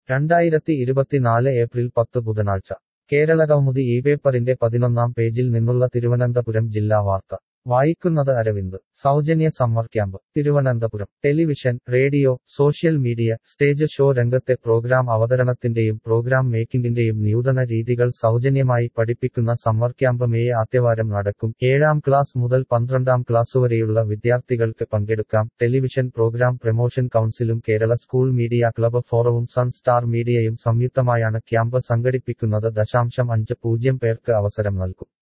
രണ്ടായിരത്തി ഇരുപത്തിനാല് ഏപ്രിൽ പത്ത് ബുധനാഴ്ച കേരളകൗമുദി ഈ പേപ്പറിന്റെ പതിനൊന്നാം പേജിൽ നിന്നുള്ള തിരുവനന്തപുരം ജില്ലാ വാർത്ത വായിക്കുന്നത് അരവിന്ദ് സൗജന്യ summer camp Thiruvananthapuram television radio social media stage show രംഗത്തെ പ്രോഗ്രാം അവതരണത്തിന്റെയും പ്രോഗ്രാം മേക്കിംഗിന്റെയും നൂതന രീതികൾ സൗജന്യമായി പഠിപ്പിക്കുന്ന സമ്മർ ക്യാമ്പ് മെയ് ആദ്യവാരം നടക്കും ഏഴാം ക്ലാസ് മുതൽ പന്ത്രണ്ടാം ക്ലാസ്സുവരെയുള്ള വിദ്യാർത്ഥികൾക്ക് പങ്കെടുക്കാം ടെലിവിഷൻ പ്രോഗ്രാം പ്രമോഷൻ കൗൺസിലും കേരള സ്കൂൾ മീഡിയ ക്ലബ് ഫോറവും സൺ സ്റ്റാർ മീഡിയയും സംയുക്തമായാണ് ക്യാമ്പ് സംഘടിപ്പിക്കുന്നത് ദശാംശം അഞ്ച് പൂജ്യം പേർക്ക് അവസരം നൽകും